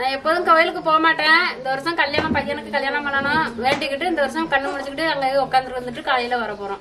நான் எப்போதும் கோயிலுக்கு போக மாட்டேன் இந்த வருஷம் கல்யாணம் பையனுக்கு கல்யாணம் பண்ணணும் வேண்டிக்கிட்டு இந்த வருஷம் கண்ணு முடிச்சுக்கிட்டு அங்கே உட்காந்துட்டு வந்துட்டு காலையில வர போறோம்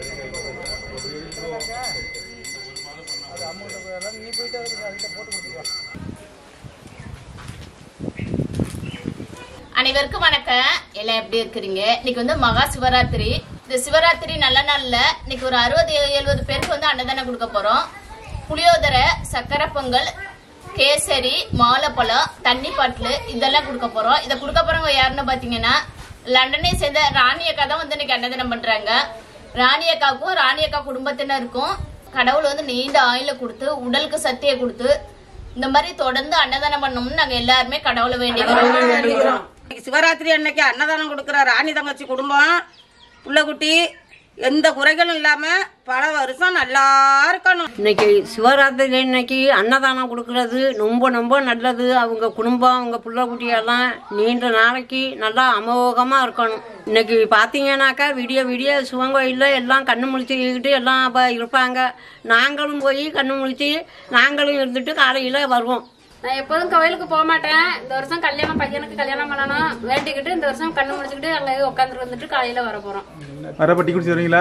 அனைவருக்கும் வணக்கம் எல்லாம் எப்படி இருக்கிறீங்க இன்னைக்கு வந்து மகா சிவராத்திரி இந்த சிவராத்திரி நல்ல நாள்ல இன்னைக்கு ஒரு அறுபது எழுபது பேருக்கு வந்து அன்னதானம் கொடுக்க போறோம் புளியோதரை சக்கரை பொங்கல் கேசரி மாலைப்பழம் தண்ணி பாட்டில் இதெல்லாம் கொடுக்க போறோம் இதை கொடுக்க போறவங்க யாருன்னு பாத்தீங்கன்னா லண்டனை சேர்ந்த ராணி அக்கா தான் வந்து இன்னைக்கு அன்னதானம் பண்றாங்க ராணி அக்காவுக்கும் ராணி அக்கா குடும்பத்தினருக்கும் கடவுள் வந்து நீண்ட ஆயுள கொடுத்து உடலுக்கு சக்தியை கொடுத்து இந்த மாதிரி தொடர்ந்து அன்னதானம் பண்ணணும்னு நாங்க எல்லாருமே கடவுளை வேண்டிக்கிறோம் இன்னைக்கு சிவராத்திரி அன்னைக்கு அன்னதானம் கொடுக்குற ராணி தங்கச்சி குடும்பம் புள்ளக்குட்டி எந்த குறைகளும் இல்லாம பல வருஷம் நல்லா இருக்கணும் இன்னைக்கு சிவராத்திரி இன்னைக்கு அன்னதானம் கொடுக்கறது ரொம்ப ரொம்ப நல்லது அவங்க குடும்பம் அவங்க பிள்ளை குட்டியெல்லாம் நீண்ட நாளைக்கு நல்லா அமோகமாக இருக்கணும் இன்னைக்கு பார்த்தீங்கன்னாக்கா விடிய விடிய சிவங்கோயிலில் எல்லாம் கண்ணு முழிச்சுக்கிட்டு எல்லாம் அப்போ இருப்பாங்க நாங்களும் போய் கண்ணு முழிச்சு நாங்களும் இருந்துட்டு காலையில் வருவோம் நான் எப்போதும் கோயிலுக்கு போக மாட்டேன் இந்த வருஷம் கல்யாணம் பையனுக்கு கல்யாணம் பண்ணணும் வேண்டிக்கிட்டு இந்த வருஷம் கண்ணு முடிச்சுக்கிட்டு அங்கே உட்காந்துட்டு வந்துட்டு காலையில வர போறோம் வரப்பட்டி குடிச்சு வரீங்களா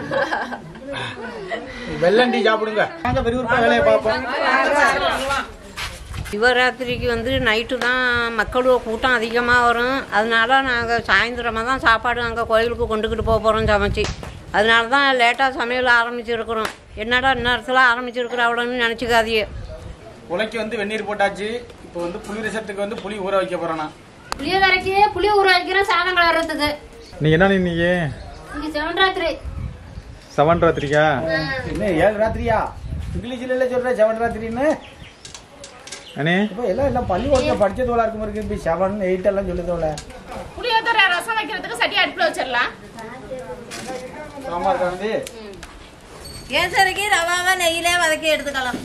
வெள்ளண்டி சாப்பிடுங்க நாங்க விறுவிறுப்பா வேலையை பார்ப்போம் சிவராத்திரிக்கு வந்து நைட்டு தான் மக்களோட கூட்டம் அதிகமாக வரும் அதனால நாங்கள் சாயந்தரமாக தான் சாப்பாடு அங்கே கோயிலுக்கு கொண்டுக்கிட்டு போக போகிறோம் சமைச்சு அதனால தான் லேட்டாக சமையல் ஆரம்பிச்சிருக்கிறோம் என்னடா இந்நேரத்தில் ஆரம்பிச்சிருக்கிற அவ்வளோன்னு நினச்சிக்காதீங்க உலைக்கு வந்து வெந்நீர் போட்டாச்சு இப்போ வந்து புளி ரசத்துக்கு வந்து புளி ஊற வைக்க போறேன் நான் புளியோதரைக்கு புளி ஊற வைக்கிறோம் சாதம் கலர்றதுக்கு நீ என்ன இன்னைக்கு இங்க செவன் ராத்திரி செவன் ராத்திரிக்கா என்ன ஏழு ராத்திரியா இங்கிலீஷ்ல எல்லாம் சொல்ற செவன் ராத்திரின்னு அண்ணே இப்போ எல்லாம் எல்லாம் பள்ளிக்கூடத்தில் படிச்சதோல இருக்கும் இருக்கு இப்போ செவன் எயிட் எல்லாம் சொல்லுதோல புளியோதரை ரசம் வைக்கிறதுக்கு சட்டி அடுப்புல வச்சிடலாம் சாம்பார் கலந்து கேசரிக்கு ரவாவை நெய்யிலே வதக்கி எடுத்துக்கலாம்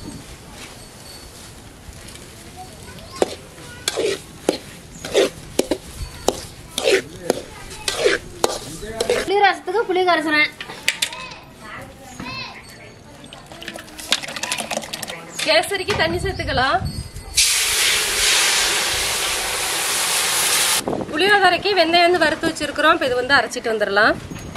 புளி ரசத்துக்கு புளி கரைசனேன் கேசரிக்கு தண்ணி சேர்த்துக்கலாம் புளியோதரைக்கு வெந்தயம் வந்து வறுத்து வச்சிருக்கிறோம் இப்போ இது வந்து அரைச்சிட்டு வந்துடலாம்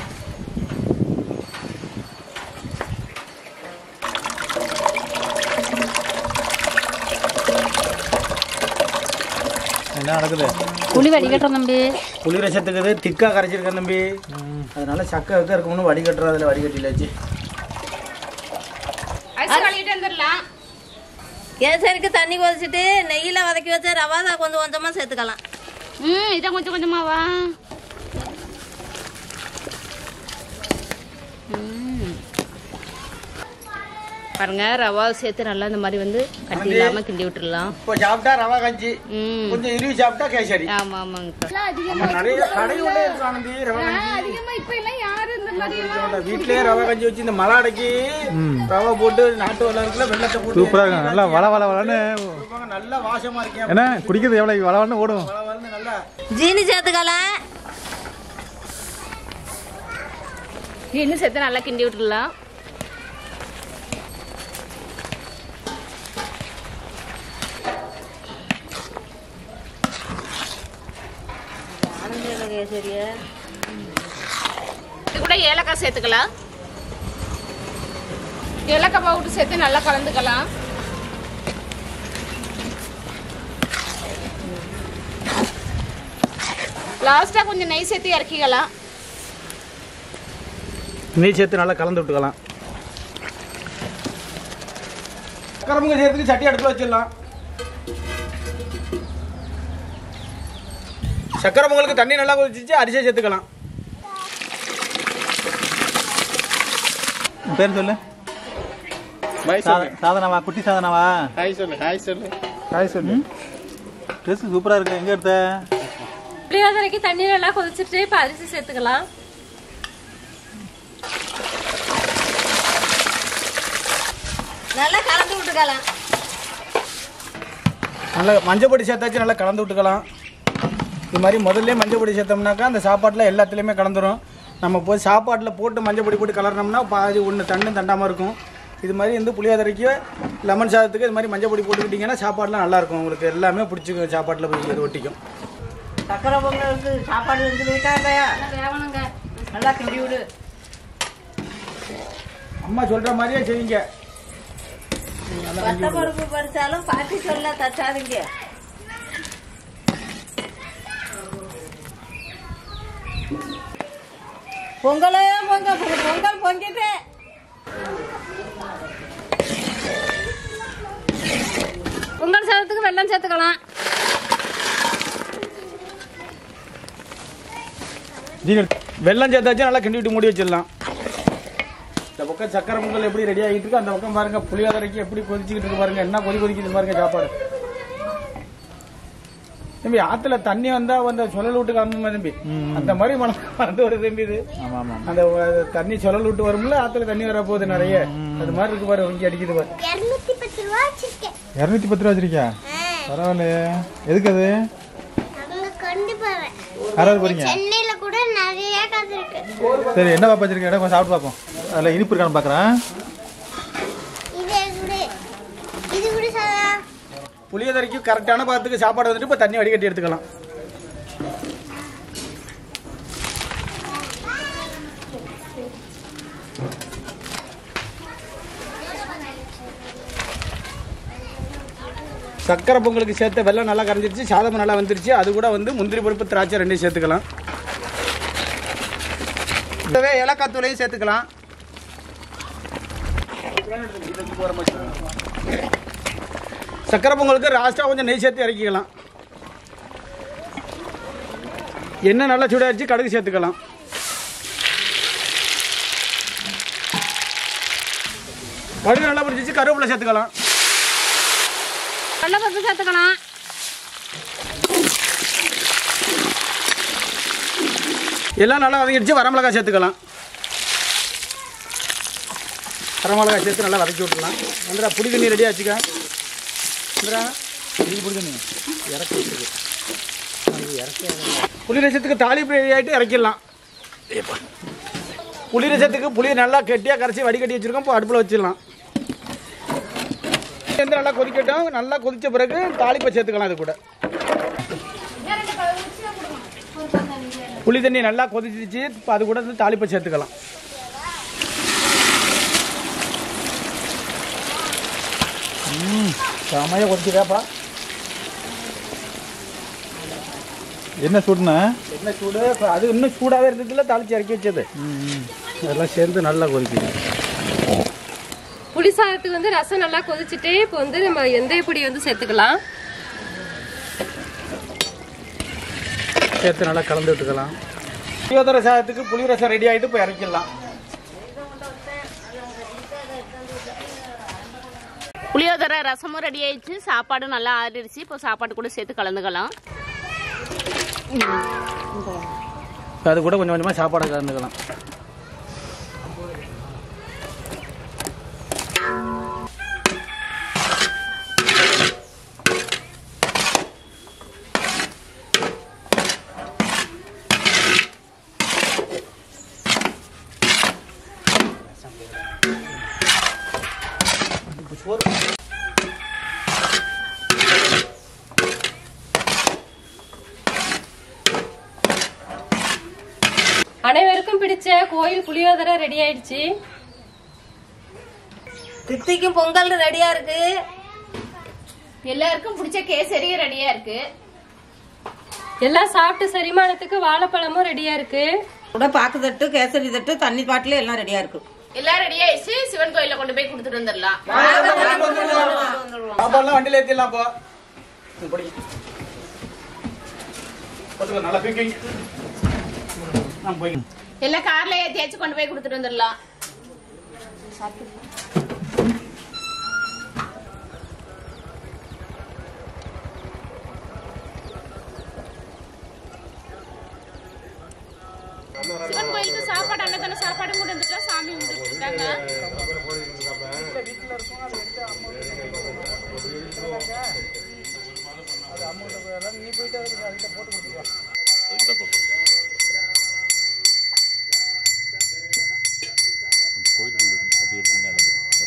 என்ன நடக்குது புளி வடிகட்டுறோம் தம்பி புளி ரசத்துக்கு இது திக்கா கரைச்சிருக்கேன் தம்பி அதனால சக்கை வைக்க இருக்கும்னு வடிகட்டுறோம் அதில் வடிகட்டிலாச்சு அரிசி கழுவிட்டு வந்துடலாம் கேசரிக்கு தண்ணி கொதிச்சுட்டு நெய்யில வதக்கி வச்ச ரவா தான் கொஞ்சம் கொஞ்சமா சேர்த்துக்கலாம் ம் இதை கொஞ்சம் கொஞ்சமாவா பாருங்க ரவா சேர்த்து நல்லா இந்த மாதிரி வந்து கட்டி இல்லாம கிண்டி விட்டுறலாம் இப்போ சாப்பிட்டா ரவா கஞ்சி ம் கொஞ்சம் இருவி சாப்பிட்டா கேசரி ஆமா ஆமாங்க நம்ம நிறைய கடை உள்ள இருக்கு ஆனந்தி ரவா கஞ்சி கொஞ்சோண்டு வீட்லயே ரவா கஞ்சி வச்சு இந்த மலாடைக்கு ரவா போட்டு நாட்டு வெள்ளம் இருக்குல்ல வெள்ளத்தை போட்டு சூப்பரா இருக்கும் நல்லா வள வள வளன்னு கொடுப்பாங்க. நல்ல வாசமா இருக்கேன் என்ன குடிக்கிறது எவ்வளவு வள வளன்னு ஓடும் வந்து நல்லா ஜீனி சேர்த்துக்கலாம் இன்னும் சேர்த்து நல்லா கிண்டி விட்டுடலாம் கேசரிய இது கூட ஏலக்காய் சேர்த்துக்கலாம் ஏலக்காய் பவுடர் சேர்த்து நல்லா கலந்துக்கலாம் லாஸ்டா கொஞ்சம் நெய் சேர்த்து இறக்கிக்கலாம் நெய் சேர்த்து நல்லா கலந்து விட்டுக்கலாம் கரமுங்க சேர்த்துக்கு சட்டி அடுப்பில் வச்சிடலாம் சக்கரை பொங்கலுக்கு தண்ணி நல்லா கொதிச்சிச்சு அரிசியை சேர்த்துக்கலாம் உன் பேர் சொல்லு சாத- சாதனாவா குட்டி சாதனாவா ஹாய் சொல்லு ஹாய் சொல்லு காய் சொல்லு ட்ரெஸ் சூப்பரா இருக்கு எங்க எடுத்த புளியோதரைக்கு தண்ணி நல்லா கொதிச்சிட்டு இப்போ அரிசி சேர்த்துக்கலாம் நல்லா கலந்து விட்டுக்கலாம் நல்லா மஞ்சள் பொடி சேர்த்தாச்சு நல்லா கலந்து விட்டுக்கலாம் இது மாதிரி முதல்ல மஞ்சள் பொடி சேர்த்தோம்னாக்கா அந்த சாப்பாட்டில் எல்லாத்துலேயுமே கலந்துரும் நம்ம போய் சாப்பாட்டில் போட்டு மஞ்சள் பொடி போட்டு கலர்னோம்னா பாதி ஒன்று தண்ணு தண்டாமல் இருக்கும் இது மாதிரி வந்து புளியோதரைக்கு லெமன் சாதத்துக்கு இது மாதிரி மஞ்சள் பொடி போட்டுக்கிட்டிங்கன்னா சாப்பாடுலாம் நல்லா இருக்கும் உங்களுக்கு எல்லாமே பிடிச்சிக்கும் சாப்பாட்டில் போய் இது ஒட்டிக்கும் சக்கரை பொங்கலுக்கு சாப்பாடு வந்து போயிட்டா இல்லையா வேகணுங்க நல்லா கிண்டி விடு அம்மா சொல்கிற மாதிரியே செய்யுங்க பத்த பருப்பு பறிச்சாலும் பாட்டி சொல்ல தச்சாதீங்க பொங்கலே பொங்க பொங்கல் பொங்கிட்டு பொங்கல் சாதத்துக்கு வெல்லம் சேர்த்துக்கலாம் வெள்ளம் சேர்த்தாச்சும் நல்லா கிண்டி விட்டு மூடி வச்சிடலாம் இந்த பக்கம் சக்கரை பொங்கல் எப்படி ரெடி ஆகிட்டு இருக்கு அந்த பக்கம் பாருங்க புளியோதரைக்கு எப்படி கொதிச்சுக்கிட்டு இருக்கு பாருங்க என்ன கொதி கொதிக்குது பாருங்க சாப்பாடு தம்பி ஆத்துல தண்ணி வந்தா வந்து சுழல் விட்டு கிளம்புமா தம்பி அந்த மாதிரி மனம் வந்து ஒரு தம்பி இது ஆமா ஆமா அந்த அஹ், தண்ணி சுழல் விட்டு வரும்ல ஆத்துல தண்ணி வர போகுது நிறைய அது மாதிரி இருக்கு பாரு இங்க அடிக்குது பாரு இரநூத்தி பத்து ரூபா வச்சிருக்கேன் இரநூத்தி பத்து ரூபா வச்சிருக்கியா பரவாயில்லையே எதுக்கு அது அவங்க கொண்டு போவேன் யாராவது போறீங்க சென்னையில கூட நிறைய கதை இருக்கு சரி என்ன பாப்பா வச்சிருக்க இடம் கொஞ்சம் சாப்பிட்டு பார்ப்போம் அதில் இனிப்பு இருக்கான்னு பார்க்குறேன் இது கூட இது கூட சாதா புளியோதரைக்கு கரெக்டான பாத்துக்கு சாப்பாடு வந்துட்டு இப்ப தண்ணி வடிகட்டி எடுத்துக்கலாம் சக்கரை பொங்கலுக்கு சேர்த்த வெள்ளம் நல்லா கரைஞ்சிருச்சு சாதம் நல்லா வந்துருச்சு அது கூட வந்து முந்திரி பருப்பு திராட்சை ரெண்டையும் சேர்த்துக்கலாம் கூடவே ஏலக்காய் தூளையும் சேர்த்துக்கலாம் சக்கரை பொங்கலுக்கு லாஸ்ட்டாக கொஞ்சம் நெய் சேர்த்து இறக்கிக்கலாம் எண்ணெய் நல்லா சூடாச்சு கடுகு சேர்த்துக்கலாம் கடுகு நல்லா பிடிச்சிச்சு கருவேப்பிலை சேர்த்துக்கலாம் கடலைப்பருப்பு சேர்த்துக்கலாம் எல்லாம் நல்லா வதங்கிடுச்சு வரமிளகாய் சேர்த்துக்கலாம் வரமிளகாய் சேர்த்து நல்லா வதக்கி விட்டுலாம் வந்துடா புளி தண்ணி ரெடியாக வச்சுக்க வந்துடா புளி புளி தண்ணி இறக்கி வச்சுக்கு புளி ரசத்துக்கு தாளிப்பு ரெடி ஆகிட்டு இறக்கிடலாம் புளி ரசத்துக்கு புளியை நல்லா கெட்டியாக கரைச்சி வடிகட்டி வச்சுருக்கோம் இப்போ அடுப்பில் வச்சிடலாம் வந்து நல்லா கொதிக்கட்டும் நல்லா கொதிச்ச பிறகு தாளிப்பை சேர்த்துக்கலாம் அது கூட புளி தண்ணி நல்லா கொதிச்சிச்சு இப்போ அது கூட வந்து தாளிப்பை சேர்த்துக்கலாம் செமையாக கொதிச்சுதாப்பா என்ன சூடுண்ணா என்ன சூடு இப்ப அது இன்னும் சூடாகவே இருந்ததுல தாளிச்சு இறக்கி வச்சது அதெல்லாம் சேர்ந்து நல்லா கொதிக்குது புளி சாதத்துக்கு வந்து ரசம் நல்லா கொதிச்சுட்டு இப்போ வந்து நம்ம எந்த பொடி வந்து சேர்த்துக்கலாம் சேர்த்து நல்லா கலந்து விட்டுக்கலாம் புளியோதரை சாதத்துக்கு புளி ரசம் ரெடி ஆகிட்டு இப்போ இறக்கிடலாம் புளியோதரை ரசமும் ரெடி ஆயிடுச்சு சாப்பாடும் நல்லா ஆறிடுச்சு இப்போ சாப்பாடு கூட சேர்த்து கலந்துக்கலாம் அது கூட கொஞ்சம் கொஞ்சமாக சாப்பாடை கலந்துக்கலாம் அனைவருக்கும் பிடிச்ச கோயில் புளியோதரை ரெடி ஆயிடுச்சு தித்திக்கும் பொங்கல் ரெடியா இருக்கு எல்லாருக்கும் பிடிச்ச கேசரியும் ரெடியா இருக்கு எல்லாம் சாப்பிட்டு செரிமானத்துக்கு வாழைப்பழமும் ரெடியா இருக்கு கூட பாக்கு தட்டு கேசரி தட்டு தண்ணி பாட்டில் எல்லாம் ரெடியா இருக்கு எல்லாம் ரெடி ஆயிடுச்சு சிவன் கோயில கொண்டு போய் கொடுத்துட்டு வந்துடலாம் சாப்பாடுலாம் வண்டியில் ஏற்றிடலாம் இப்போ இப்படி பார்த்துக்கோ, நல்லா பீக்கிங் ஆ போய் எல்லாம் கார்ல ஏத்தியாச்சு கொண்டு போய் கொடுத்துட்டு வந்துடலாம் சிவன் கோயிலுக்கு சாப்பாடு அன்னதான சாப்பாடும் கொண்டு வந்துட்டோம் சாமி கும்பிட்டு இருக்காங்க கோயிலுக்குள்ள அப்படி எடுத்தீங்கன்னா நல்லது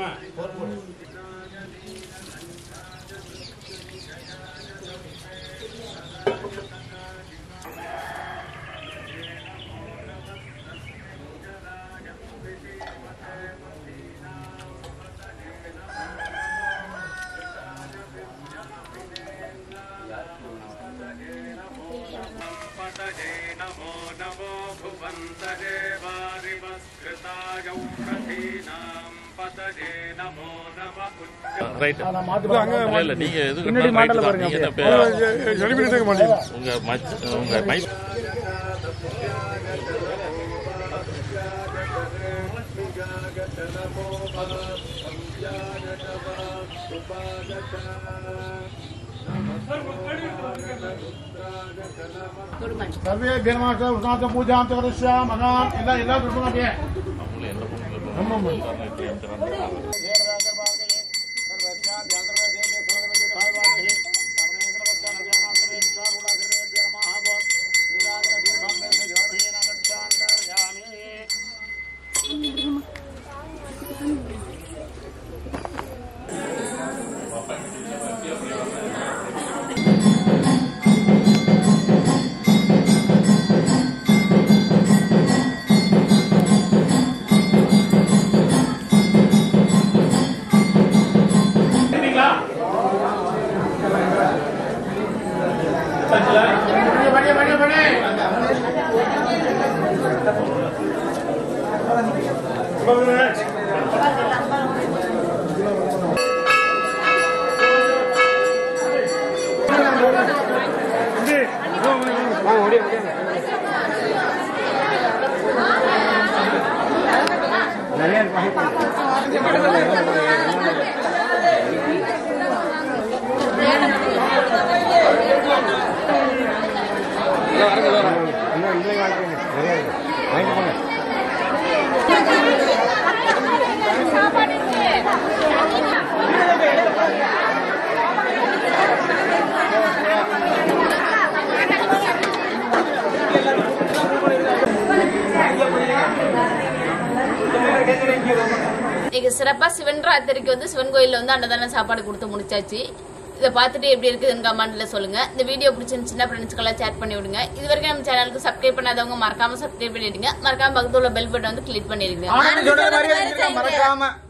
ரைட் இல்ல இல்ல நீங்க எது பின்னாடி மாடல பாருங்க நீங்க என்ன அப்படியே. பே- உங்க மச்- உங்க மை சர்வே தினமாக உஷ்ணாத்த பூஜாம் தகரஸ்யா மகான் எல்லாம் எல்லாம் இருக்கணும் அப்படியே அவங்கள என்ன பண்ணுங்க இன்னைக்கு சிறப்பா சிவன் ராத்திரிக்கு வந்து சிவன் கோயில்ல வந்து அன்னதான சாப்பாடு கொடுத்து முடிச்சாச்சு இதை பார்த்துட்டு எப்படி இருக்குதுன்னு கமெண்ட்ல சொல்லுங்க இந்த வீடியோ பிடிச்சிருந்துச்சுன்னா ஃப்ரெண்ட்ஸ்க்கெல்லாம் ஷேர் பண்ணி விடுங்க இது வரைக்கும் நம்ம சேனலுக்கு சப்ஸ்கிரைப் பண்ணாதவங்க மறக்காம சப்ஸ்கிரைப் பண்ணிடுங்க மறக்காம பக்கத்துல உள்ள பெல் பட்டன் வந்து கிளிக் பண்ணிடுங்க ஆனந்த் சொல்ற மாதிரி மறக்காம